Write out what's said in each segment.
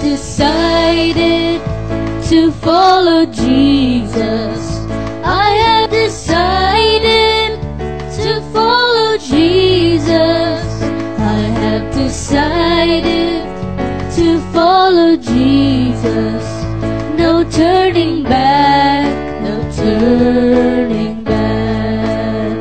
decided to follow Jesus. I have decided to follow Jesus. I have decided to follow Jesus. No turning back, no turning back.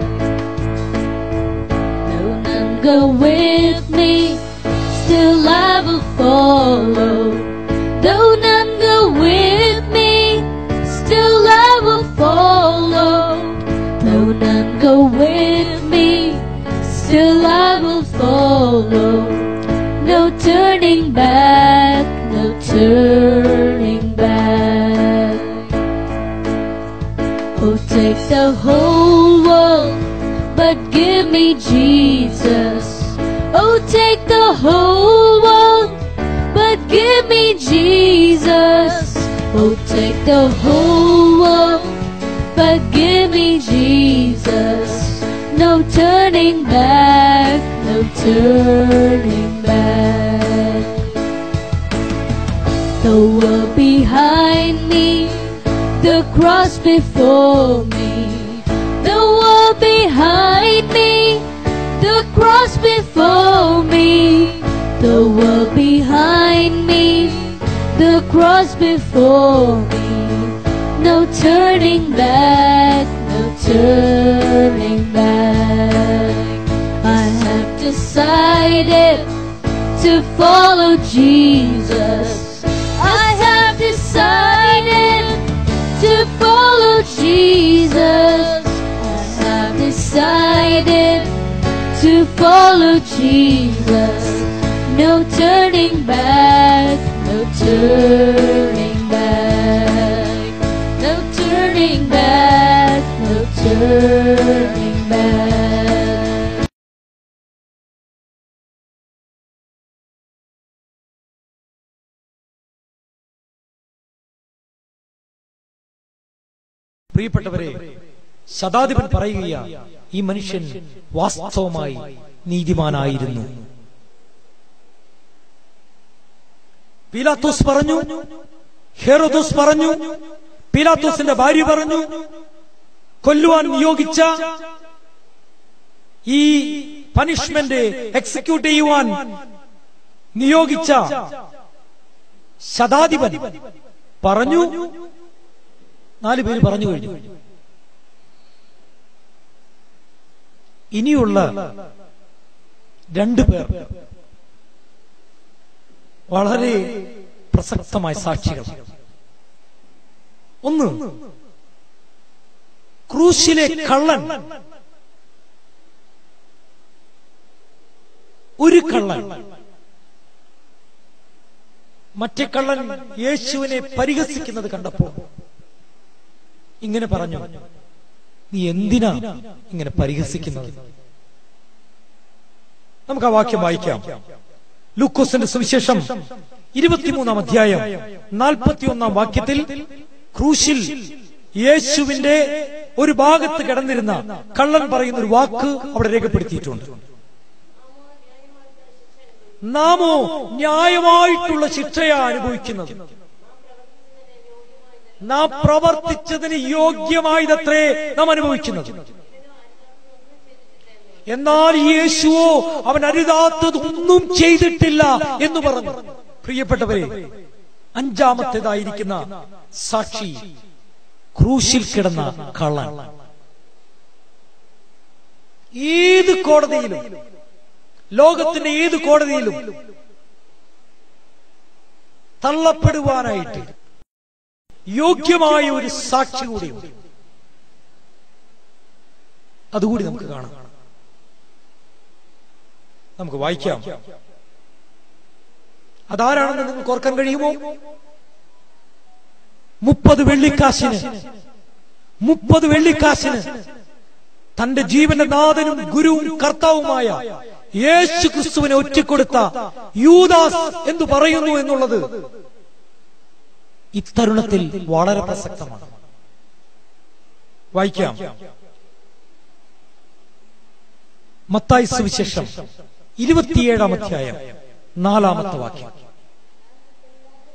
No, none go with me, still I will follow. Though none go with me, still I will follow. Though none go with me, still I will follow. No turning back, no turning back. Oh, take the whole world, but give me Jesus. Oh, take the whole world, but give me Jesus. Oh, take the whole world, but give me Jesus. No turning back, no turning back. The world behind me, the cross before me. The world behind me, the cross before me. The world behind me, the cross before me. No turning back, no turning back. I have decided to follow Jesus. I have decided to follow Jesus. I have decided to follow Jesus. No turning back, no turning back, no turning back, no turning back. പ്രിയപ്പെട്ടവരെ ശതാധിപൻ പറയുകയാ ഈ മനുഷ്യൻ വാസ്തവമായി നീതിമാനായിരുന്നു പീലാത്തോസ് പറഞ്ഞു ഹെറോദോസ് പറഞ്ഞു പീലാത്തോസിന്റെ ഭാര്യ പറഞ്ഞു കൊല്ലുവാൻ നിയോഗിച്ച ഈ പനിഷ്മെന്റ് എക്സിക്യൂട്ട് ചെയ്യുവാൻ നിയോഗിച്ച ശതാധിപൻ പറഞ്ഞു നാല് പേര് പറഞ്ഞു കഴിഞ്ഞു ഇനിയുള്ള രണ്ടു പേർ വളരെ പ്രസക്തമായ സാക്ഷികൾ ഒന്ന് ക്രൂശിലെ കള്ളൻ ഒരു കള്ളൻ മറ്റേ കള്ളൻ യേശുവിനെ പരിഹസിക്കുന്നത് കണ്ടപ്പോൾ ഇങ്ങനെ പറഞ്ഞു നീ എന്തിനാ ഇങ്ങനെ പരിഹസിക്കുന്നത് നമുക്ക് ആ വാക്യം വായിക്കാം ലൂക്കോസിന്റെ സുവിശേഷം ഇരുപത്തിമൂന്നാം അധ്യായം നാൽപ്പത്തിയൊന്നാം വാക്യത്തിൽ ക്രൂശിൽ യേശുവിന്റെ ഒരു ഭാഗത്ത് കിടന്നിരുന്ന കള്ളൻ പറയുന്ന ഒരു വാക്ക് അവിടെ രേഖപ്പെടുത്തിയിട്ടുണ്ട് നാമോ ന്യായമായിട്ടുള്ള ശിക്ഷയാ അനുഭവിക്കുന്നത് നാം പ്രവർത്തിച്ചതിന് യോഗ്യമായതത്രേ നാം അനുഭവിക്കുന്നത് എന്നാൽ യേശുവോ അവൻ അരുതാത്തതൊന്നും ചെയ്തിട്ടില്ല എന്ന് പറഞ്ഞു പ്രിയപ്പെട്ടവരെ അഞ്ചാമത്തേതായിരിക്കുന്ന സാക്ഷി ക്രൂശിൽ കിടന്ന കള്ളൻ ഏത് കോടതിയിലും ലോകത്തിന്റെ ഏത് കോടതിയിലും തള്ളപ്പെടുവാനായിട്ട് യോഗ്യമായ ഒരു സാക്ഷി കൂടിയുണ്ട് അതുകൂടി നമുക്ക് കാണാം നമുക്ക് വായിക്കാം അതാരാണെന്ന് നിങ്ങൾക്ക് ഓർക്കാൻ കഴിയുമോ മുപ്പത് വെള്ളിക്കാശിന് മുപ്പത് വെള്ളിക്കാശിന് തന്റെ ജീവന്റെ നാഥനും ഗുരുവും കർത്താവുമായ യേശു ക്രിസ്തുവിനെ ഒറ്റിക്കൊടുത്ത യൂദാസ് എന്ന് പറയുന്നു എന്നുള്ളത് ഇത്തരുണത്തിൽ വളരെ പ്രസക്തമാണ് വായിക്കാം മത്തായി സുവിശേഷം ഇരുപത്തിയേഴാം അധ്യായം നാലാമത്തെ വാക്യം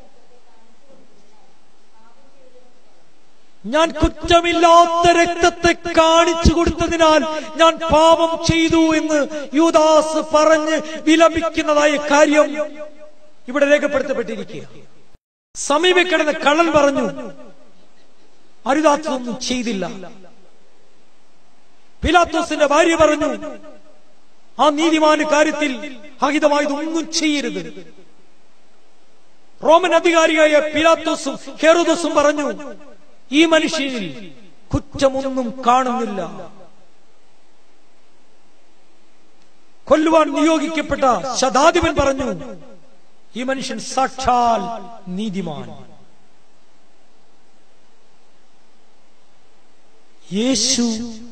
ഞാൻ കുറ്റമില്ലാത്ത രക്തത്തെ കാണിച്ചു കൊടുത്തതിനാൽ ഞാൻ പാപം ചെയ്തു എന്ന് യൂദാസ് പറഞ്ഞ് വിലപിക്കുന്നതായ കാര്യം ഇവിടെ രേഖപ്പെടുത്തപ്പെട്ടിരിക്കുക സമീപ കിടന്ന കള്ളൻ പറഞ്ഞു അരുതാത്തതൊന്നും ചെയ്തില്ല പിലാത്തോസിന്റെ ഭാര്യ പറഞ്ഞു ആ നീതിമാന് കാര്യത്തിൽ അഹിതമായതൊന്നും ചെയ്യരുത് റോമൻ അധികാരിയായ പിലാത്തോസും ഹെറുദോസും പറഞ്ഞു ഈ മനുഷ്യനിൽ കുറ്റമൊന്നും കാണുന്നില്ല കൊല്ലുവാൻ നിയോഗിക്കപ്പെട്ട ശതാധിപൻ പറഞ്ഞു ഈ മനുഷ്യൻ സാക്ഷാൽ നീതിമാൻ യേശു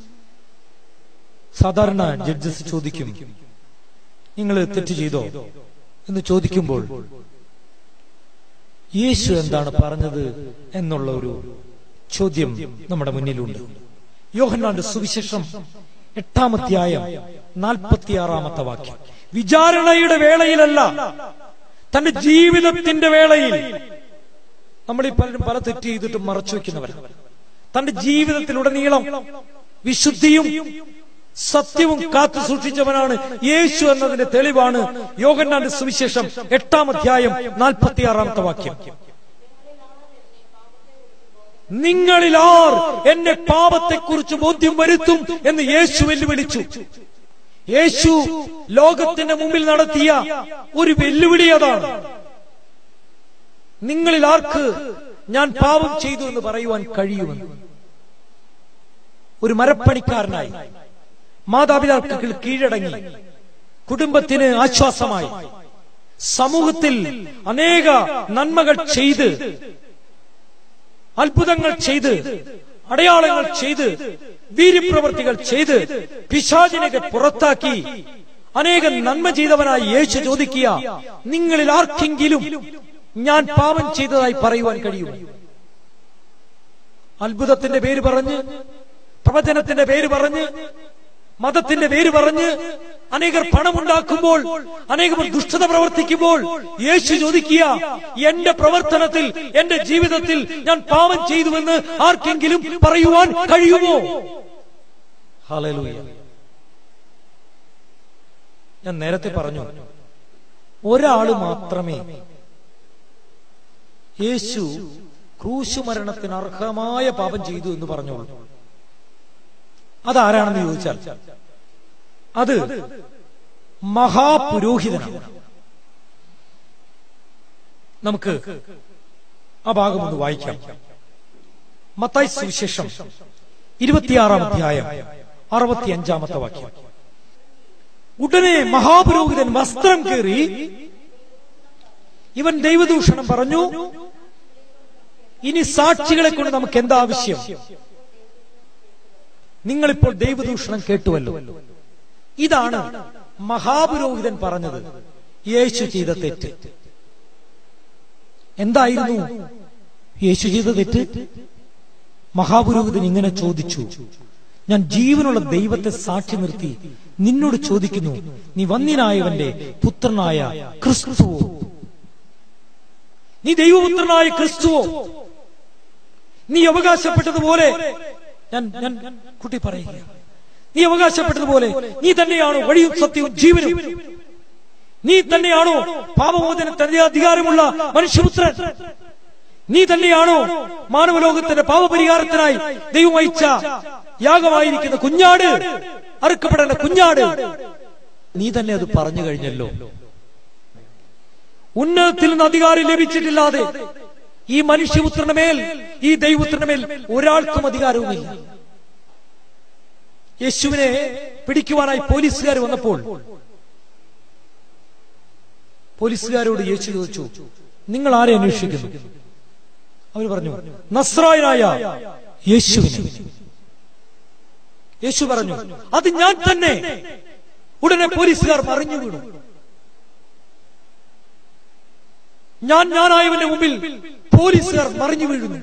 സാധാരണ ജഡ്ജസ് ചോദിക്കും നിങ്ങൾ തെറ്റ് ചെയ്തോ എന്ന് ചോദിക്കുമ്പോൾ യേശു എന്താണ് പറഞ്ഞത് എന്നുള്ള ഒരു ചോദ്യം നമ്മുടെ മുന്നിലുണ്ട് യോഹന്നാന്റെ സുവിശേഷം എട്ടാമധ്യായം നാൽപ്പത്തിയാറാമത്തെ വാക്യം വിചാരണയുടെ വേളയിലല്ല തന്റെ ജീവിതത്തിന്റെ വേളയിൽ നമ്മൾ ഈ പലരും പല തെറ്റ് ചെയ്തിട്ട് മറച്ചു വെക്കുന്നവരാണ് തന്റെ ജീവിതത്തിലുടനീളം വിശുദ്ധിയും സത്യവും കാത്തു സൂക്ഷിച്ചവനാണ് യേശു എന്നതിന്റെ തെളിവാണ് യോഗന്നാന്റെ സുവിശേഷം എട്ടാം അധ്യായം നാൽപ്പത്തിയാറാമത്തെ വാക്യം നിങ്ങളിൽ ആർ എന്റെ പാപത്തെക്കുറിച്ച് ബോധ്യം വരുത്തും എന്ന് യേശു വെല്ലുവിളിച്ചു യേശു ലോകത്തിന്റെ മുമ്പിൽ നടത്തിയ ഒരു വെല്ലുവിളി അതാണ് നിങ്ങളിൽ ആർക്ക് ഞാൻ പാപം ചെയ്തു എന്ന് പറയുവാൻ കഴിയുമെന്ന് ഒരു മരപ്പണിക്കാരനായി മാതാപിതാക്കൾ കീഴടങ്ങി കുടുംബത്തിന് ആശ്വാസമായി സമൂഹത്തിൽ അനേക നന്മകൾ ചെയ്ത് അത്ഭുതങ്ങൾ ചെയ്ത് അടയാളങ്ങൾ ചെയ്ത് വീര്യപ്രവർത്തികൾ ചെയ്ത് പിശാചിനെ പുറത്താക്കി അനേകം നന്മ ചെയ്തവനായി യേശു ചോദിക്കുക നിങ്ങളിൽ ആർക്കെങ്കിലും ഞാൻ പാപം ചെയ്തതായി പറയുവാൻ കഴിയും അത്ഭുതത്തിന്റെ പേര് പറഞ്ഞ് പ്രവചനത്തിന്റെ പേര് പറഞ്ഞ് മതത്തിന്റെ പേര് പറഞ്ഞ് അനേകർ പണമുണ്ടാക്കുമ്പോൾ അനേകർ ദുഷ്ടത പ്രവർത്തിക്കുമ്പോൾ യേശു ചോദിക്കുക എന്റെ പ്രവർത്തനത്തിൽ എന്റെ ജീവിതത്തിൽ ഞാൻ പാപം ചെയ്തുവെന്ന് ആർക്കെങ്കിലും പറയുവാൻ കഴിയുമോ ഹല്ലേലൂയ ഞാൻ നേരത്തെ പറഞ്ഞു ഒരാള് മാത്രമേ യേശു ക്രൂശു മരണത്തിന് അർഹമായ പാപം ചെയ്തു എന്ന് പറഞ്ഞോളൂ അതാരാണെന്ന് ചോദിച്ചാൽ അത് മഹാപുരോഹിതനാണ് നമുക്ക് ആ ഭാഗം ഒന്ന് വായിക്കാം മത്തായി സുവിശേഷം ഇരുപത്തിയാറാം അധ്യായം അറുപത്തിയഞ്ചാമത്തെ വാക്യം ഉടനെ മഹാപുരോഹിതൻ വസ്ത്രം കീറി ഇവൻ ദൈവദൂഷണം പറഞ്ഞു ഇനി സാക്ഷികളെ കൊണ്ട് നമുക്ക് എന്താ ആവശ്യം നിങ്ങളിപ്പോൾ ദൈവദൂഷണം കേട്ടുവല്ലോ ഇതാണ് മഹാപുരോഹിതൻ പറഞ്ഞത് യേശു ചെയ്ത തെറ്റ് എന്തായിരുന്നു യേശു ചെയ്ത തെറ്റ് മഹാപുരോഹിതൻ ഇങ്ങനെ ചോദിച്ചു ഞാൻ ജീവനുള്ള ദൈവത്തെ സാക്ഷി നിർത്തി നിന്നോട് ചോദിക്കുന്നു നീ വന്യനായവന്റെ പുത്രനായ ക്രിസ്തുവോ നീ ദൈവപുത്രനായ ക്രിസ്തുവോ നീ അവകാശപ്പെട്ടതുപോലെ ഞാൻ ഞാൻ കുട്ടി പറയുക നീ അവകാശപ്പെട്ടതുപോലെ നീ തന്നെയാണോ വഴിയും സത്യവും ജീവനും നീ തന്നെയാണോ പാപമോചനത്തിന്റെ അധികാരമുള്ള മനുഷ്യപുത്രൻ നീ തന്നെയാണോ മാനവലോകത്തിന്റെ പാപപരിഹാരത്തിനായി ദൈവം അയച്ച യാഗമായിരിക്കുന്ന കുഞ്ഞാട് അറുക്കപ്പെടേണ്ട കുഞ്ഞാട് നീ തന്നെ അത് പറഞ്ഞു കഴിഞ്ഞല്ലോ ഉന്നതത്തിൽ നിന്ന് അധികാരം ലഭിച്ചിട്ടില്ലാതെ ഈ മനുഷ്യപുത്രന്റെ മേൽ ഈ ദൈവപുത്രന്റെ മേൽ ഒരാൾക്കും അധികാരവുമില്ല യേശുവിനെ പിടിക്കുവാനായി പോലീസുകാർ വന്നപ്പോൾ പോലീസുകാരോട് യേശു ചോദിച്ചു നിങ്ങൾ ആരെ അന്വേഷിക്കുന്നു അവർ പറഞ്ഞു നസ്രായനായ യേശുവിനെ യേശു പറഞ്ഞു അത് ഞാൻ തന്നെ ഉടനെ പോലീസുകാർ മറിഞ്ഞു വീണു ഞാൻ ഞാനായവന്റെ മുമ്പിൽ പോലീസുകാർ മറിഞ്ഞു വീഴുന്നു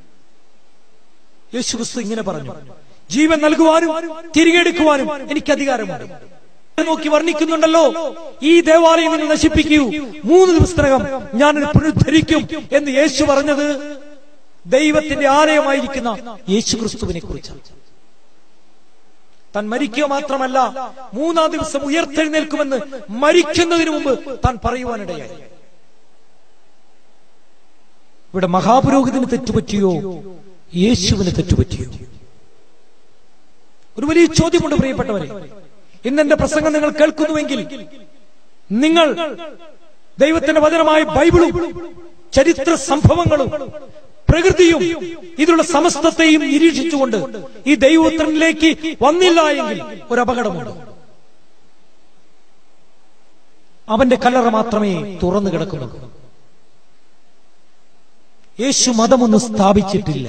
യേശു ക്രിസ്തു ഇങ്ങനെ പറഞ്ഞു ജീവൻ നൽകുവാനും തിരികെ എടുക്കുവാനും എനിക്ക് അധികാരമുണ്ട് നോക്കി വർണ്ണിക്കുന്നുണ്ടല്ലോ ഈ ദേവാലയം നിങ്ങൾ നശിപ്പിക്കൂ മൂന്ന് ദിവസത്തിനകം ഞാനത് പുനരുദ്ധരിക്കും എന്ന് യേശു പറഞ്ഞത് ദൈവത്തിന്റെ ആലയമായിരിക്കുന്ന യേശു ക്രിസ്തുവിനെ കുറിച്ചാണ് താൻ മരിക്കുക മാത്രമല്ല മൂന്നാം ദിവസം ഉയർത്തെഴുന്നേൽക്കുമെന്ന് മരിക്കുന്നതിന് മുമ്പ് താൻ പറയുവാനിടയായി ഇവിടെ മഹാപുരോഹിതന് തെറ്റുപറ്റിയോ യേശുവിന് തെറ്റുപറ്റിയോ ഒരു വലിയ ചോദ്യമുണ്ട് പ്രിയപ്പെട്ടവരെ ഇന്ന് എന്റെ പ്രസംഗം നിങ്ങൾ കേൾക്കുന്നുവെങ്കിൽ നിങ്ങൾ ദൈവത്തിന്റെ വചനമായ ബൈബിളും ചരിത്ര സംഭവങ്ങളും പ്രകൃതിയും ഇതിലുള്ള സമസ്തത്തെയും നിരീക്ഷിച്ചുകൊണ്ട് ഈ ദൈവോത്തരനിലേക്ക് വന്നില്ല എങ്കിൽ ഒരു അപകടമുണ്ട് അവന്റെ കല്ലറ മാത്രമേ തുറന്നു കിടക്കുന്നുള്ളൂ യേശു മതമൊന്നും സ്ഥാപിച്ചിട്ടില്ല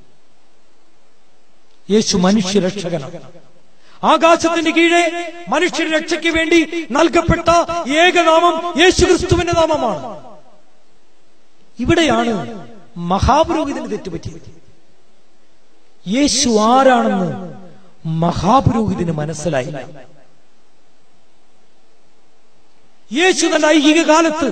യേശു മനുഷ്യരക്ഷകനാണ് ആകാശത്തിന്റെ കീഴെ മനുഷ്യ രക്ഷയ്ക്ക് വേണ്ടി നൽകപ്പെട്ട ഏകനാമം യേശു ക്രിസ്തുവിന്റെ നാമമാണ് ഇവിടെയാണ് മഹാപുരോഹിതന് തെറ്റുപറ്റിയത് യേശു ആരാണെന്ന് മഹാപുരോഹിതന് മനസ്സിലായില്ല യേശു തന്റെ ഐഹിക കാലത്ത്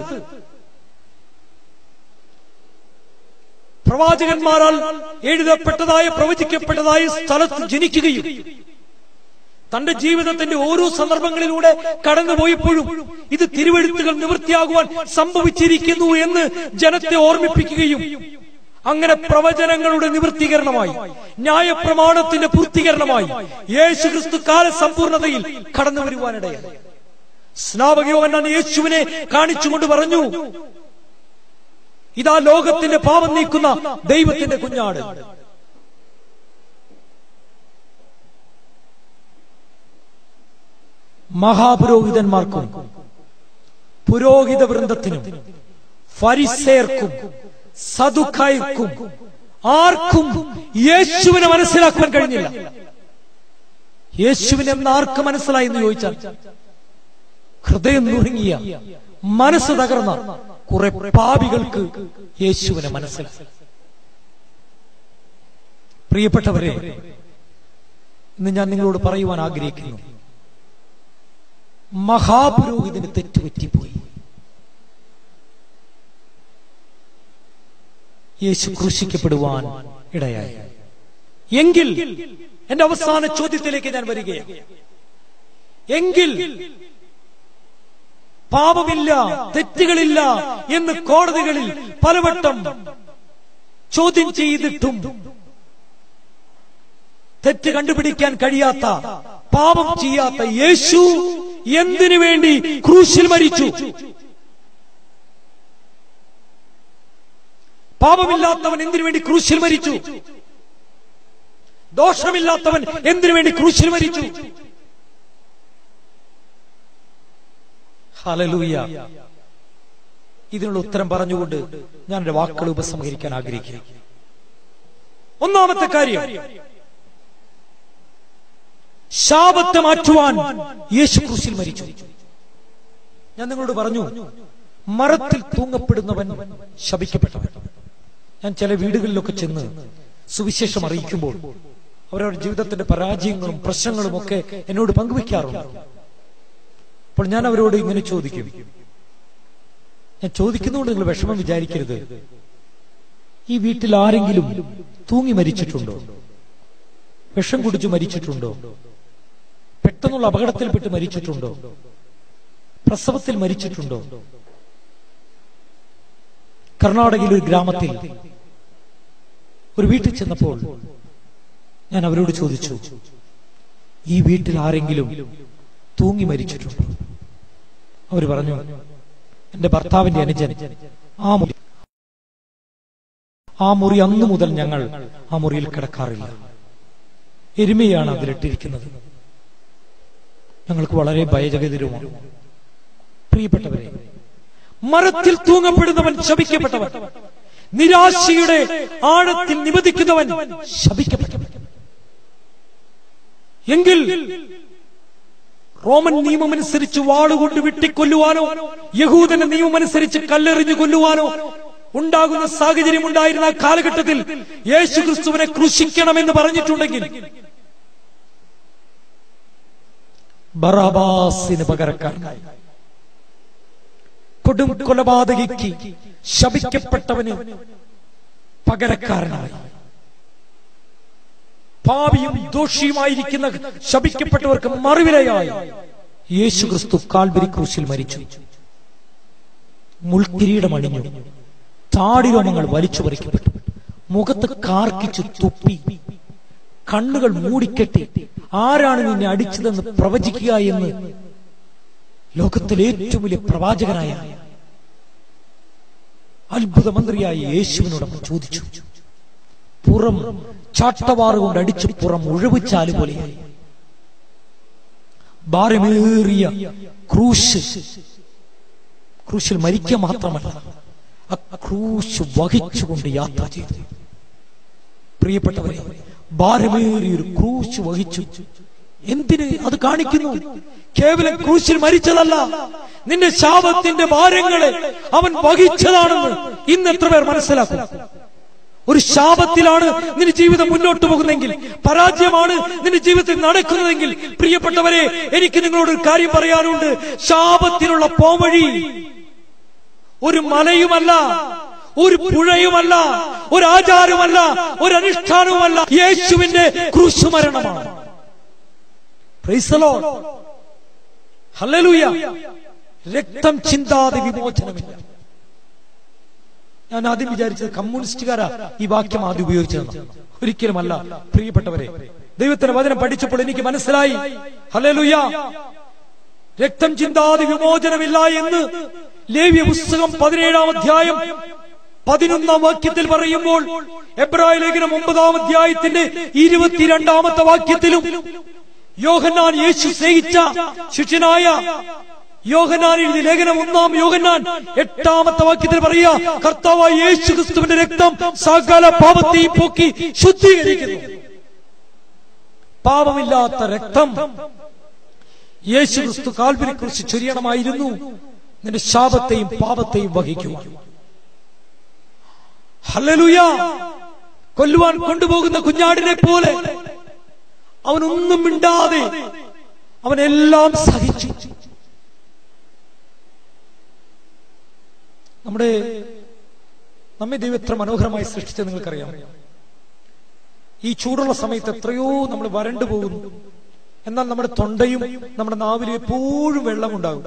പ്രവാചകന്മാരാൽ എഴുതപ്പെട്ടതായ പ്രവചിക്കപ്പെട്ടതായ സ്ഥലത്ത് ജനിക്കുകയും തന്റെ ജീവിതത്തിന്റെ ഓരോ സന്ദർഭങ്ങളിലൂടെ കടന്നുപോയപ്പോഴും ഇത് തിരുവെഴുത്തുകൾ നിവൃത്തിയാകുവാൻ സംഭവിച്ചിരിക്കുന്നു എന്ന് ജനത്തെ ഓർമ്മിപ്പിക്കുകയും അങ്ങനെ പ്രവചനങ്ങളുടെ നിവൃത്തീകരണമായി ന്യായപ്രമാണത്തിന്റെ പൂർത്തീകരണമായി യേശു ക്രിസ്തു കാല സമ്പൂർണതയിൽ കടന്നു വരുവാനിടയായി സ്നാപകയോവൻ യേശുവിനെ കാണിച്ചുകൊണ്ട് പറഞ്ഞു ഇതാ ലോകത്തിന്റെ പാപം നീക്കുന്ന ദൈവത്തിന്റെ കുഞ്ഞാട് മഹാപുരോഹിതന്മാർക്കും പുരോഹിത വൃന്ദത്തിനും ഫരിസേർക്കും സദുഖായർക്കും ആർക്കും യേശുവിനെ മനസ്സിലാക്കുവാൻ കഴിഞ്ഞില്ല യേശുവിനെ എന്ന് ആർക്ക് മനസ്സിലായി എന്ന് ചോദിച്ചാൽ ഹൃദയം നുറുങ്ങിയ മനസ്സ് തകർന്ന കുറെ പാപികൾക്ക് യേശുവിനെ മനസ്സിലായി പ്രിയപ്പെട്ടവരെ ഇന്ന് ഞാൻ നിങ്ങളോട് പറയുവാൻ ആഗ്രഹിക്കുന്നു മഹാപുരോഹിതന് തെറ്റുപറ്റിപ്പോയി യേശു ക്രൂശിക്കപ്പെടുവാൻ ഇടയായി എങ്കിൽ എന്റെ അവസാന ചോദ്യത്തിലേക്ക് ഞാൻ വരികയാണ് എങ്കിൽ പാപമില്ല തെറ്റുകളില്ല എന്ന് കോടതികളിൽ പലവട്ടം ചോദ്യം ചെയ്തിട്ടും തെറ്റ് കണ്ടുപിടിക്കാൻ കഴിയാത്ത പാപം ചെയ്യാത്ത യേശു എന്തിനു വേണ്ടി ക്രൂശിൽ മരിച്ചു പാപമില്ലാത്തവൻ എന്തിനു വേണ്ടി ക്രൂശിൽ മരിച്ചു ദോഷമില്ലാത്തവൻ എന്തിനു വേണ്ടി ക്രൂശിൽ മരിച്ചു ഹലലൂയ ഇതിനുള്ള ഉത്തരം പറഞ്ഞുകൊണ്ട് ഞാൻ എന്റെ വാക്കുകൾ ഉപസംഹരിക്കാൻ ആഗ്രഹിക്കുന്നു ഒന്നാമത്തെ കാര്യം ശാപത്തെ മാറ്റുവാൻ യേശു ക്രൂശിൽ മരിച്ചു ഞാൻ നിങ്ങളോട് പറഞ്ഞു മരത്തിൽ തൂങ്ങപ്പെടുന്നവൻ ശപിക്കപ്പെട്ടവൻ ഞാൻ ചില വീടുകളിലൊക്കെ ചെന്ന് സുവിശേഷം അറിയിക്കുമ്പോൾ അവരവരുടെ ജീവിതത്തിന്റെ പരാജയങ്ങളും പ്രശ്നങ്ങളും ഒക്കെ എന്നോട് പങ്കുവെക്കാറുണ്ട് അപ്പോൾ ഞാൻ അവരോട് ഇങ്ങനെ ചോദിക്കും ഞാൻ ചോദിക്കുന്നതുകൊണ്ട് നിങ്ങൾ വിഷമം വിചാരിക്കരുത് ഈ വീട്ടിൽ ആരെങ്കിലും തൂങ്ങി മരിച്ചിട്ടുണ്ടോ വിഷം കുടിച്ചു മരിച്ചിട്ടുണ്ടോ പെട്ടെന്നുള്ള അപകടത്തിൽപ്പെട്ട് മരിച്ചിട്ടുണ്ടോ പ്രസവത്തിൽ മരിച്ചിട്ടുണ്ടോ കർണാടകയിൽ ഒരു ഗ്രാമത്തിൽ ഒരു വീട്ടിൽ ചെന്നപ്പോൾ ഞാൻ അവരോട് ചോദിച്ചു ഈ വീട്ടിൽ ആരെങ്കിലും തൂങ്ങി മരിച്ചിട്ടുണ്ടോ അവർ പറഞ്ഞു എന്റെ ഭർത്താവിന്റെ അനുജൻ ആ മുറി ആ മുറി അന്നു മുതൽ ഞങ്ങൾ ആ മുറിയിൽ കിടക്കാറില്ല എരുമയാണ് അതിലിട്ടിരിക്കുന്നത് ഞങ്ങൾക്ക് വളരെ ഭയജഗതിരുമാണ് പ്രിയപ്പെട്ടവരെ മരത്തിൽ തൂങ്ങപ്പെടുന്നവൻ ശപിക്കപ്പെട്ടവൻ നിരാശയുടെ ആഴത്തിൽ നിബദിക്കുന്നവൻ ശപിക്കപ്പെട്ടവൻ എങ്കിൽ റോമൻ നിയമമനുസരിച്ച് വാളുകൊണ്ട് വെട്ടിക്കൊല്ലുവാനോ യഹൂദന്റെ നിയമമനുസരിച്ച് കല്ലെറിഞ്ഞു കൊല്ലുവാനോ ഉണ്ടാകുന്ന സാഹചര്യം ഉണ്ടായിരുന്ന ആ കാലഘട്ടത്തിൽ യേശു ക്രിസ്തുവിനെ ക്രൂശിക്കണമെന്ന് പറഞ്ഞിട്ടുണ്ടെങ്കിൽ ബറാബാസിന് പകരക്കാരനായി കൊടും കൊലപാതകിക്ക് ശപിക്കപ്പെട്ടവന് പകരക്കാരനായി പാപിയും ദോഷിയുമായിരിക്കുന്ന ശപിക്കപ്പെട്ടവർക്ക് മറുവിലയായി യേശു ക്രിസ്തു കാൽവരി ക്രൂശിൽ മരിച്ചു മുൾക്കിരീടം അണിഞ്ഞു താടിരോമങ്ങൾ വലിച്ചു പറിക്കപ്പെട്ടു മുഖത്ത് കാർക്കിച്ചു തുപ്പി കണ്ണുകൾ മൂടിക്കെട്ടി ആരാണ് നിന്നെ അടിച്ചതെന്ന് പ്രവചിക്കുക എന്ന് ലോകത്തിലെ ഏറ്റവും വലിയ പ്രവാചകനായ അത്ഭുത മന്ത്രിയായ യേശുവിനോട് അവൻ ചോദിച്ചു പുറം ചാട്ടവാറ് കൊണ്ട് അടിച്ച് പുറം ഉഴവുചാല് പോലെയായി ഭാരമേറിയ ക്രൂശ് ക്രൂശിൽ മരിക്കുക മാത്രമല്ല ആ ക്രൂശ് വഹിച്ചുകൊണ്ട് യാത്ര ചെയ്തു പ്രിയപ്പെട്ടവരെ ഭാരമേറിയ ഒരു ക്രൂശ് വഹിച്ചു എന്തിന് അത് കാണിക്കുന്നു കേവലം ക്രൂശിൽ മരിച്ചതല്ല നിന്റെ ശാപത്തിന്റെ ഭാരങ്ങളെ അവൻ വഹിച്ചതാണെന്ന് ഇന്ന് എത്ര പേർ മനസ്സിലാക്കും ഒരു ശാപത്തിലാണ് നിന്റെ ജീവിതം മുന്നോട്ട് പോകുന്നെങ്കിൽ പരാജയമാണ് നിന്റെ ജീവിതത്തിൽ നടക്കുന്നതെങ്കിൽ പ്രിയപ്പെട്ടവരെ എനിക്ക് നിങ്ങളോട് ഒരു കാര്യം പറയാനുണ്ട് ശാപത്തിനുള്ള പോവഴി ഒരു മലയുമല്ല ഒരു പുഴയുമല്ല ഒരു ആചാരമല്ല ഒരു അനുഷ്ഠാനവുമല്ല യേശുവിന്റെ ക്രൂശുമരണമാണ് Praise the Lord. Hallelujah. രക്തം ചിന്താതെ വിമോചനമില്ല ഞാൻ ആദ്യം വിചാരിച്ചത് കമ്മ്യൂണിസ്റ്റുകാരാ ഈ വാക്യം ആദ്യം ഉപയോഗിച്ചതെന്ന് ഒരിക്കലുമല്ല പ്രിയപ്പെട്ടവരെ ദൈവത്തിന്റെ വചനം പഠിച്ചപ്പോൾ എനിക്ക് മനസ്സിലായി ഹല്ലേലൂയ രക്തം ചിന്താതെ വിമോചനമില്ല എന്ന് ലേവ്യ പുസ്തകം പതിനേഴാം അധ്യായം പതിനൊന്നാം വാക്യത്തിൽ പറയുമ്പോൾ എബ്രായ ലേഖനം ഒമ്പതാം അധ്യായത്തിന്റെ ഇരുപത്തിരണ്ടാമത്തെ വാക്യത്തിലും യോഹന്നാൻ യേശു സ്നേഹിച്ച ശിഷ്യനായ യോഹന്നാൻ എഴുതിയ ലേഖനം ഒന്നാം യോഹന്നാൻ എട്ടാമത്തെ വാക്യത്തിൽ പറയുക കർത്താവായ യേശു ക്രിസ്തുവിന്റെ രക്തം സകല പാപത്തെയും പോക്കി ശുദ്ധീകരിക്കുന്നു പാപമില്ലാത്ത രക്തം യേശു ക്രിസ്തു കാൽവിനെ കുറിച്ച് ചൊരിയണമായിരുന്നു നിന്റെ ശാപത്തെയും പാപത്തെയും വഹിക്കുക ഹല്ലേലൂയ കൊല്ലുവാൻ കൊണ്ടുപോകുന്ന കുഞ്ഞാടിനെ പോലെ അവനൊന്നും മിണ്ടാതെ അവനെല്ലാം സഹിച്ചു നമ്മുടെ നമ്മെ ദൈവം എത്ര മനോഹരമായി സൃഷ്ടിച്ചത് നിങ്ങൾക്കറിയാം ഈ ചൂടുള്ള സമയത്ത് എത്രയോ നമ്മൾ വരണ്ടു പോകുന്നു എന്നാൽ നമ്മുടെ തൊണ്ടയും നമ്മുടെ നാവിലും എപ്പോഴും വെള്ളമുണ്ടാകും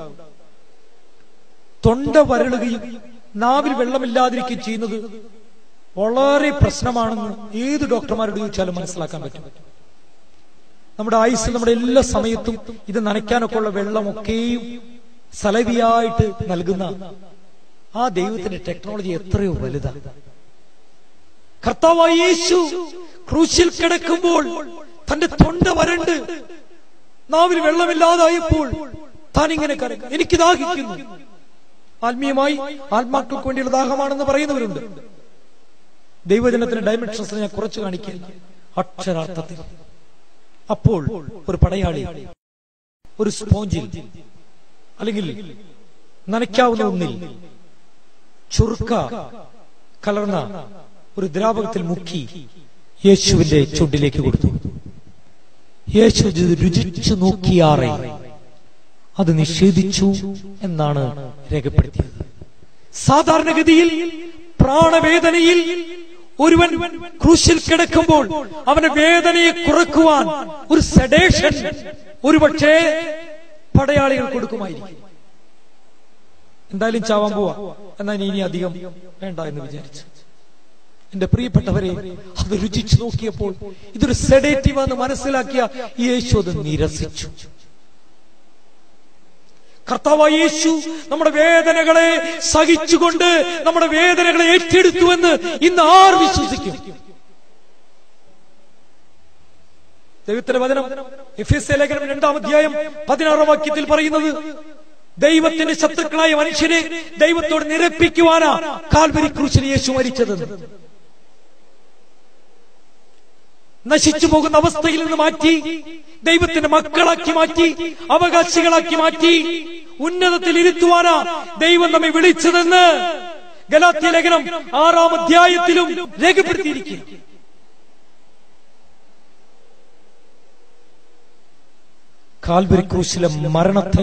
തൊണ്ട വരളുകയും നാവിൽ വെള്ളമില്ലാതിരിക്കുകയും ചെയ്യുന്നത് വളരെ പ്രശ്നമാണെന്ന് ഏത് ഡോക്ടർമാരോട് ചോദിച്ചാലും മനസ്സിലാക്കാൻ പറ്റും നമ്മുടെ ആയുസ് നമ്മുടെ എല്ലാ സമയത്തും ഇത് നനയ്ക്കാനൊക്കെ ഉള്ള വെള്ളമൊക്കെയും സലവിയായിട്ട് നൽകുന്ന ആ ദൈവത്തിന്റെ ടെക്നോളജി എത്രയോ വലുതാണ് കർത്താവായ യേശു ക്രൂശിൽ കിടക്കുമ്പോൾ തന്റെ തൊണ്ട വരണ്ട് നാവിൽ വെള്ളമില്ലാതായപ്പോൾ താൻ ഇങ്ങനെ കരഞ്ഞു എനിക്ക് ദാഹിക്കുന്നു ആത്മീയമായി ആത്മാക്കൾക്ക് വേണ്ടിയുള്ള ദാഹമാണെന്ന് പറയുന്നവരുണ്ട് ദൈവജനത്തിന്റെ ഡയമെൻഷൻസ് ഞാൻ കുറച്ച് കാണിക്കുക അക്ഷരാർത്ഥത്തിൽ അപ്പോൾ ഒരു പടയാളി ഒരു സ്പോഞ്ചിൽ അല്ലെങ്കിൽ നനയ്ക്കാവുന്ന ഒന്നിൽ ചുറുക്ക കലർന്ന ഒരു ദ്രാവകത്തിൽ മുക്കി യേശുവിന്റെ ചുണ്ടിലേക്ക് കൊടുത്തു യേശു ഇത് രുചിച്ചു നോക്കിയാറെ അത് നിഷേധിച്ചു എന്നാണ് രേഖപ്പെടുത്തിയത് സാധാരണഗതിയിൽ പ്രാണവേദനയിൽ ഒരുവൻ ക്രൂശിൽ കിടക്കുമ്പോൾ അവന്റെ വേദനയെ കുറക്കുവാൻ ഒരു സെഡേഷൻ ഒരുപക്ഷേ പടയാളികൾ കൊടുക്കുമായിരിക്കും എന്തായാലും ചാവാൻ പോവാ എന്നാൽ ഇനി അധികം വേണ്ട എന്ന് വിചാരിച്ചു എന്റെ പ്രിയപ്പെട്ടവരെ അത് രുചിച്ചു നോക്കിയപ്പോൾ ഇതൊരു സെഡേറ്റീവ് എന്ന് മനസ്സിലാക്കിയ യേശു അത് നിരസിച്ചു കർത്താവായ യേശു നമ്മുടെ വേദനകളെ സഹിച്ചുകൊണ്ട് നമ്മുടെ വേദനകളെ ഏറ്റെടുത്തുവെന്ന് ഇന്ന് ആർ വിശ്വസിക്കും ദൈവത്തിന്റെ വചനം എഫ് എസ് ലേഖനം രണ്ടാം അധ്യായം പതിനാറാം വാക്യത്തിൽ പറയുന്നത് ദൈവത്തിന്റെ ശത്രുക്കളായ മനുഷ്യനെ ദൈവത്തോട് നിരപ്പിക്കുവാനാ കാൽവരി ക്രൂശിൽ യേശു മരിച്ചതെന്ന് നശിച്ചു പോകുന്ന അവസ്ഥയിൽ നിന്ന് മാറ്റി ദൈവത്തിന്റെ മക്കളാക്കി മാറ്റി അവകാശികളാക്കി മാറ്റി ഉന്നതത്തിൽ ഇരുത്തുവാനാ ദൈവം നമ്മെ വിളിച്ചതെന്ന് ഗലാത്യ ലേഖനം ആറാം അധ്യായത്തിലും രേഖപ്പെടുത്തിയിരിക്കും കാൽവരി ക്രൂശിലെ മരണത്തെ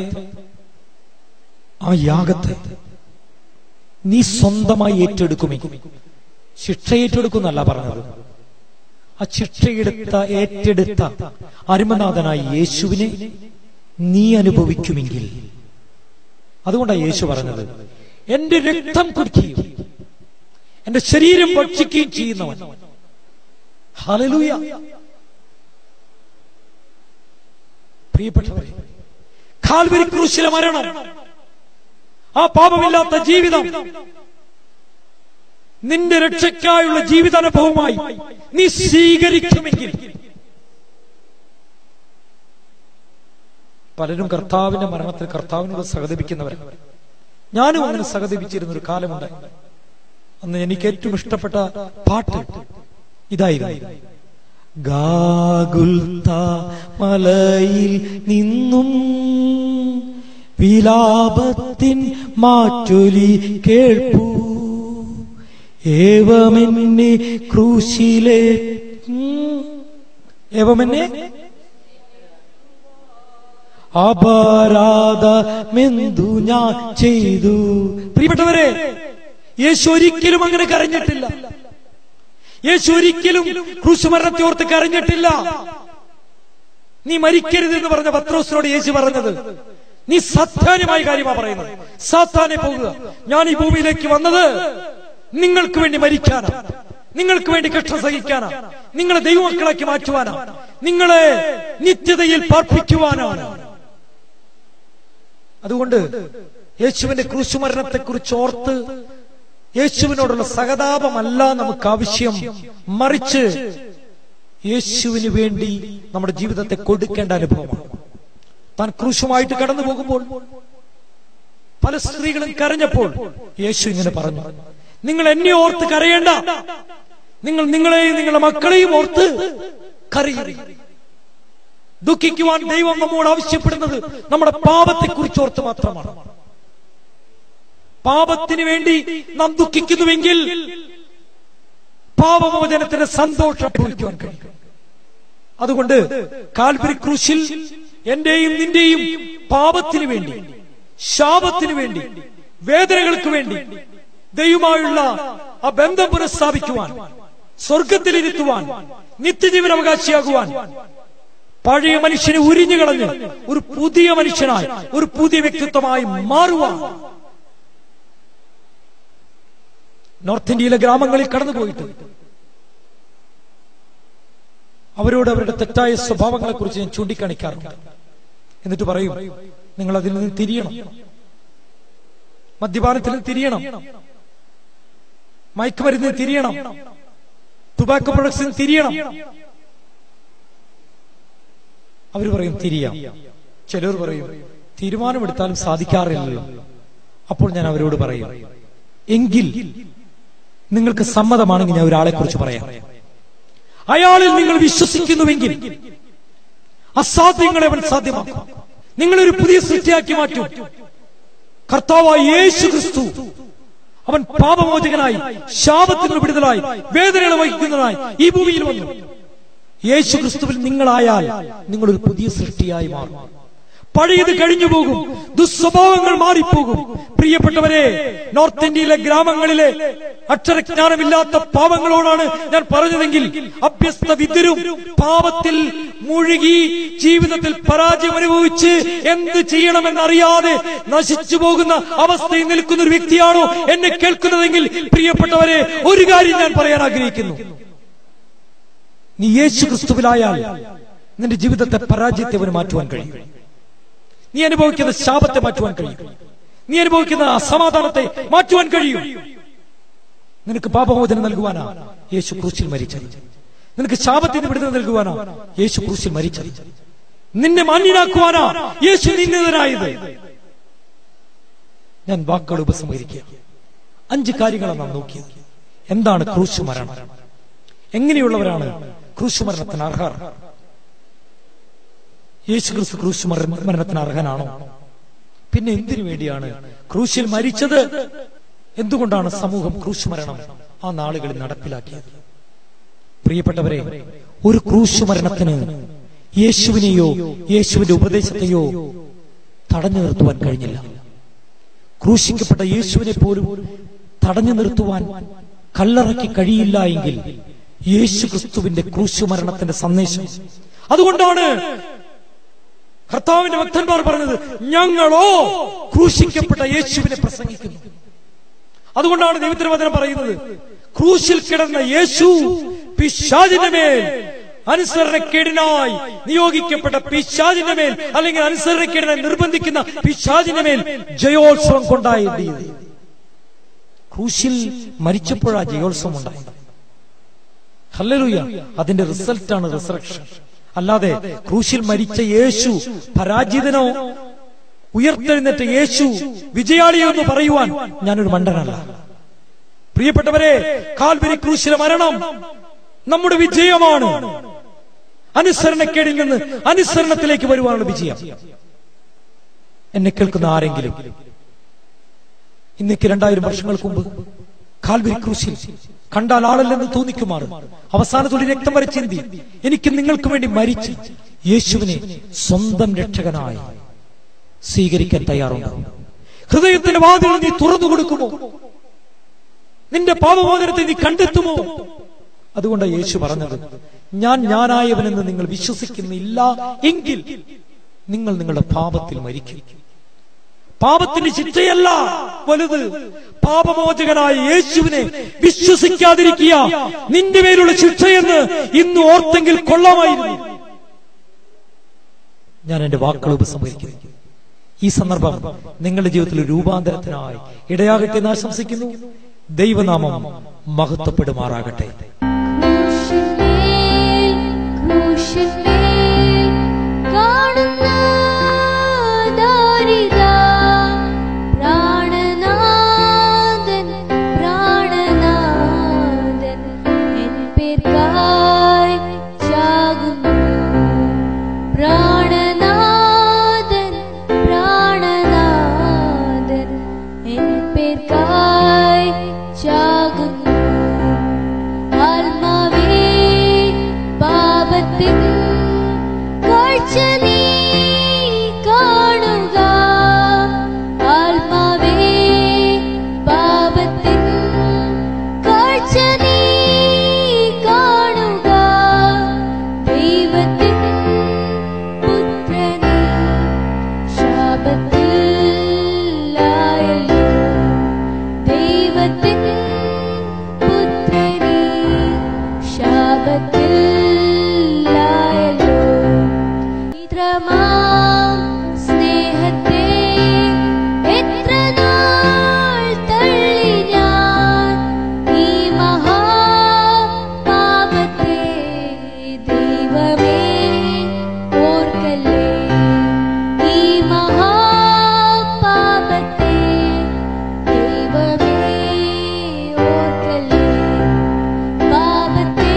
ആ യാഗത്തെ നീ സ്വന്തമായി ഏറ്റെടുക്കുമെങ്കിൽ ശിക്ഷ ഏറ്റെടുക്കുന്നല്ല പറഞ്ഞത് ആ ശിക്ഷയെടുത്ത ഏറ്റെടുത്ത അരുമനാഥനായ യേശുവിനെ നീ അനുഭവിക്കുമെങ്കിൽ അതുകൊണ്ടാണ് യേശു പറഞ്ഞത് എന്റെ രക്തം കുടിക്കുകയും എന്റെ ശരീരം ഭക്ഷിക്കുകയും ചെയ്യുന്നവൻ ഹല്ലേലൂയ പ്രിയപ്പെട്ടവരെ കാൽവരി ക്രൂശിലെ മരണം ആ പാപമില്ലാത്ത ജീവിതം നിന്റെ രക്ഷയ്ക്കായുള്ള ജീവിതാനുഭവമായി നീ സ്വീകരിക്കുമെങ്കിൽ പലരും കർത്താവിന്റെ മരണത്തിൽ കർത്താവിനോട് സഹതപിക്കുന്നവരാണ് ഞാനും അങ്ങനെ സഹതപിച്ചിരുന്ന ഒരു കാലമുണ്ട് അന്ന് എനിക്ക് ഏറ്റവും ഇഷ്ടപ്പെട്ട പാട്ട് ഇതായിരുന്നു ഗാഗുൽത്ത മലയിൽ നിന്നും വിലാപത്തിൻ മാറ്റൊലി കേൾപ്പൂ ഏവമെന്നെ ക്രൂശിലെ ഉം. ഏവമെന്നെ അപരാധമെന്തു ഞാൻ ചെയ്തു പ്രിയപ്പെട്ടവരെ യേശു ഒരിക്കലും അങ്ങനെ കരഞ്ഞിട്ടില്ല യേശു ഒരിക്കലും ക്രൂശുമരണത്തെ ഓർത്ത് കരഞ്ഞിട്ടില്ല നീ മരിക്കരുത് എന്ന് പറഞ്ഞ പത്രോസിനോട് യേശു പറഞ്ഞത് നീ സത്യാന്യമായ കാര്യമാണ് പറയുന്നത് സാത്താനെ പോകുക ഞാൻ ഈ ഭൂമിയിലേക്ക് വന്നത് നിങ്ങൾക്ക് വേണ്ടി മരിക്കാനാ നിങ്ങൾക്ക് വേണ്ടി കഷ്ടം സഹിക്കാനാ നിങ്ങളെ ദൈവമക്കളാക്കി മാറ്റുവാനാ നിങ്ങളെ നിത്യതയിൽ പാർപ്പിക്കുവാനാണ് അതുകൊണ്ട് യേശുവിന്റെ ക്രൂശുമരണത്തെ കുറിച്ച് ഓർത്ത് യേശുവിനോടുള്ള സഹതാപമല്ല നമുക്ക് ആവശ്യം മറിച്ച് യേശുവിന് വേണ്ടി നമ്മുടെ ജീവിതത്തെ കൊടുക്കേണ്ട അനുഭവമാണ് താൻ ക്രൂശുമായിട്ട് കടന്നു പോകുമ്പോൾ പല സ്ത്രീകളും കരഞ്ഞപ്പോൾ യേശു ഇങ്ങനെ പറഞ്ഞു നിങ്ങൾ എന്നെ ഓർത്ത് കരയേണ്ട നിങ്ങൾ നിങ്ങളെയും നിങ്ങളുടെ മക്കളെയും ഓർത്ത് കരയുക ദുഃഖിക്കുവാൻ ദൈവം നമ്മോട് ആവശ്യപ്പെടുന്നത് നമ്മുടെ പാപത്തെ കുറിച്ച് ഓർത്ത് മാത്രമാണ് പാപത്തിന് വേണ്ടി നാം ദുഃഖിക്കുന്നുവെങ്കിൽ പാപമോചനത്തിന്റെ സന്തോഷം അനുഭവിക്കുവാൻ കഴിയും അതുകൊണ്ട് കാൽവരി ക്രൂശിൽ എന്റെയും നിന്റെയും പാപത്തിന് വേണ്ടി ശാപത്തിന് വേണ്ടി വേദനകൾക്ക് വേണ്ടി ദൈവമായുള്ള ആ ബന്ധം പുനഃസ്ഥാപിക്കുവാൻ സ്വർഗത്തിലിരുത്തുവാൻ നിത്യജീവൻ അവകാശിയാകുവാൻ പഴയ മനുഷ്യനെ ഉരിഞ്ഞു കളഞ്ഞ് ഒരു പുതിയ മനുഷ്യനായി ഒരു പുതിയ വ്യക്തിത്വമായി മാറുവാൻ നോർത്ത് ഇന്ത്യയിലെ ഗ്രാമങ്ങളിൽ കടന്നുപോയിട്ട് അവരോട് അവരുടെ തെറ്റായ സ്വഭാവങ്ങളെ കുറിച്ച് ഞാൻ ചൂണ്ടിക്കാണിക്കാറുണ്ട് എന്നിട്ട് പറയും നിങ്ങൾ അതിൽ നിന്ന് തിരിയണം മദ്യപാനത്തിൽ നിന്ന് തിരിയണം മയക്കുമരുന്നിൽ നിന്ന് തിരിയണം ടുബാക്കോ പ്രൊഡക്ട്സിൽ നിന്ന് തിരിയണം അവർ പറയും തിരിയാം ചിലർ പറയും തീരുമാനമെടുത്താലും സാധിക്കാറില്ലല്ലോ അപ്പോൾ ഞാൻ അവരോട് പറയും എങ്കിൽ നിങ്ങൾക്ക് സമ്മതമാണെങ്കിൽ ഞാൻ ഒരാളെ കുറിച്ച് പറയാം അയാളിൽ നിങ്ങൾ വിശ്വസിക്കുന്നുവെങ്കിൽ അസാധ്യങ്ങളെ അവൻ സാധ്യമാക്കും നിങ്ങളൊരു പുതിയ സൃഷ്ടിയാക്കി മാറ്റും കർത്താവായ യേശു ക്രിസ്തു അവൻ പാപമോചകനായി ശാപത്തിന് വിടുതലായി വേദനകൾ വഹിക്കുന്നതായി ഈ ഭൂമിയിൽ വന്നു യേശു ക്രിസ്തുവിൽ നിങ്ങളായാൽ നിങ്ങളൊരു പുതിയ സൃഷ്ടിയായി മാറും പഴയത് കഴിഞ്ഞു പോകും ദുസ്വഭാവങ്ങൾ മാറിപ്പോകും പ്രിയപ്പെട്ടവരെ നോർത്ത് ഇന്ത്യയിലെ ഗ്രാമങ്ങളിലെ അക്ഷരജ്ഞാനമില്ലാത്ത പാവങ്ങളോടാണ് ഞാൻ പറഞ്ഞതെങ്കിൽ അഭ്യസ്ത വിദ്യരും പാപത്തിൽ മുഴുകി ജീവിതത്തിൽ പരാജയം അനുഭവിച്ച് എന്ത് ചെയ്യണമെന്നറിയാതെ നശിച്ചു പോകുന്ന അവസ്ഥയിൽ നിൽക്കുന്ന ഒരു വ്യക്തിയാണോ എന്നെ കേൾക്കുന്നതെങ്കിൽ പ്രിയപ്പെട്ടവരെ ഒരു കാര്യം ഞാൻ പറയാൻ ആഗ്രഹിക്കുന്നു നീ യേശു ക്രിസ്തുവിലായാൽ നിന്റെ ജീവിതത്തെ പരാജയത്തെ അവന് മാറ്റുവാൻ കഴിയും നീ അനുഭവിക്കുന്ന ശാപത്തെ മാറ്റുവാൻ കഴിയും നീ അനുഭവിക്കുന്ന അസമാധാനത്തെ മാറ്റുവാൻ കഴിയും നിനക്ക് പാപമോചനം നൽകുവാനാ യേശു ക്രൂശിൽ മരിച്ചത് നിനക്ക് ശാപത്തിന് വിടുതൽ നൽകുവാനാ യേശു ക്രൂശിൽ മരിച്ചത് നിന്നെ മാന്യനാക്കുവാനാ യേശു നിന്നതനായത് ഞാൻ വാക്കുകൾ ഉപസംഹരിക്കുക അഞ്ച് കാര്യങ്ങളാണ് നാം നോക്കിയത് എന്താണ് ക്രൂശ് മരണം എങ്ങനെയുള്ളവരാണ് ക്രൂശ് മരണത്തിന് അർഹർ യേശു ക്രിസ്തു ക്രൂശ് മര- മരണത്തിന് അർഹനാണോ പിന്നെ എന്തിനു വേണ്ടിയാണ് ക്രൂശിൽ മരിച്ചത് എന്തുകൊണ്ടാണ് സമൂഹം ക്രൂശ് മരണം ആ നാളുകളിൽ നടപ്പിലാക്കിയത് പ്രിയപ്പെട്ടവരെ ഒരു ക്രൂശ് മരണത്തിന് യേശുവിനെയോ യേശുവിന്റെ ഉപദേശത്തെയോ തടഞ്ഞു നിർത്തുവാൻ കഴിഞ്ഞില്ല ക്രൂശിക്കപ്പെട്ട യേശുവിനെ പോലും തടഞ്ഞു നിർത്തുവാൻ കല്ലറയ്ക്ക് കഴിയില്ല എങ്കിൽ യേശു ക്രിസ്തുവിന്റെ ക്രൂശുമരണത്തിന്റെ സന്ദേശം അതുകൊണ്ടാണ് കർത്താവിന്റെ ഭക്തന്മാർ പറഞ്ഞത് ഞങ്ങളോ ക്രൂശിക്കപ്പെട്ട യേശുവിനെ പ്രസംഗിക്കുന്നു അതുകൊണ്ടാണ് ദൈവത്തിന് വചനം പറയുന്നത് ക്രൂശിൽ കിടന്ന യേശു പിശാചിന്റെ മേൽ അനുസരണക്കേടിനായി നിയോഗിക്കപ്പെട്ട പിശാചിന്റെ മേൽ അല്ലെങ്കിൽ അനുസരണക്കേടിനായി നിർബന്ധിക്കുന്ന പിശാചിന്റെ മേൽ ജയോത്സവം കൊണ്ടായത് ക്രൂശിൽ മരിച്ചപ്പോഴാ ജയോത്സവം ഉണ്ടായത് ഹല്ലേലൂയ അതിന്റെ റിസൾട്ടാണ് റിസറക്ഷൻ അല്ലാതെ ക്രൂശിൽ മരിച്ച യേശു പരാജിതനോ ഉയർത്തെഴുന്നേറ്റ യേശു വിജയാളിയോ എന്ന് പറയുവാൻ ഞാനൊരു മണ്ടനല്ല പ്രിയപ്പെട്ടവരെ കാൽവരി ക്രൂശിലെ മരണം നമ്മുടെ വിജയമാണ് അനുസരണക്കേടിൽ നിന്ന് അനുസരണത്തിലേക്ക് വരുവാനുള്ള വിജയം എന്നെ കേൾക്കുന്ന ആരെങ്കിലും ഇന്നേക്ക് രണ്ടായിരം വർഷങ്ങൾക്ക് മുമ്പ് കാൽവരി ക്രൂശിൽ കണ്ടാൽ ആളല്ലെന്ന് തോന്നിക്കുമാർ അവസാനത്തോടെ രക്തം വരെ ചിന്തി എനിക്ക് നിങ്ങൾക്ക് വേണ്ടി മരിച്ച് യേശുവിനെ സ്വന്തം രക്ഷകനായി സ്വീകരിക്കാൻ തയ്യാറുണ്ട് ഹൃദയത്തിന്റെ വാതിൽ നീ തുറന്നു കൊടുക്കുമോ നിന്റെ പാപമോചനത്തെ നീ കണ്ടെത്തുമോ അതുകൊണ്ട് യേശു പറഞ്ഞത് ഞാൻ ഞാനായവനെന്ന് നിങ്ങൾ വിശ്വസിക്കുന്നില്ല എങ്കിൽ നിങ്ങൾ നിങ്ങളുടെ പാപത്തിൽ മരിക്കും പാപത്തിന്റെ ശിക്ഷയല്ല വലുത് പാപമോചകനായ യേശുവിനെ വിശ്വസിക്കാതിരിക്കുക നിന്റെ മേലുള്ള ശിക്ഷയെന്ന് ഇന്ന് ഓർത്തെങ്കിൽ കൊള്ളാമായിരുന്നു ഞാൻ എന്റെ വാക്കുകൾ ഉപസംഹരിക്കുന്നു ഈ സന്ദർഭം നിങ്ങളുടെ ജീവിതത്തിൽ ഒരു രൂപാന്തരത്തിനായി ഇടയാകട്ടെ എന്ന് ആശംസിക്കുന്നു ദൈവനാമം മഹത്വപ്പെടുമാറാകട്ടെ ക്രൂശിന്മേൽ ക്രൂശിന്മേൽ കാണുന്ന ദാരിദ്രാ പ്രാണനാഥൻ പ്രാണനാഥൻ എൻ പേർക്കായി ചാകുന്നു പ്രാണനാഥൻ പ്രാണനാഥൻ എൻ പേർക്കായി ചാകുന്നു ആത്മാവേ പാപത്തിൻ കാഴ്ച നീ കാണുക ആത്മാവേ പാപത്തിൻ കാഴ്ച നീ കാണുക ദൈവത്തിൻ പുത്രനെ ശാപത്തിൽ ആയല്ലോ ദൈവത്തിൻ പുത്രനെ ശാപത്തിൽ ആയല്ലോ ഇത്രമാം സ്നേഹത്തെ എത്ര നാൾ തള്ളി ഞാൻ ഈ മഹാപാപത്തെ ദൈവമേ ഓർക്കല്ലേ ഈ മഹാപാപത്തെ ദൈവമേ ഓർക്കല്ലേ പാപത്തെ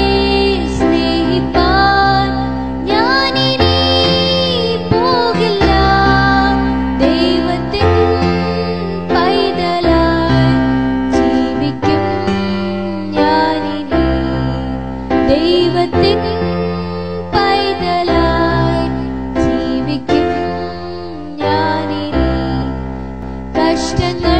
സ്നേഹിപ്പാൻ ഞാനിനി പോകില്ല ദൈവത്തിൻ പൈതലായി ജീവിക്കും ഞാനിനി ദൈവത്തിൻ പൈതലായി ജീവിക്കും ഞാനിനി കഷ്ടങ്ങൾ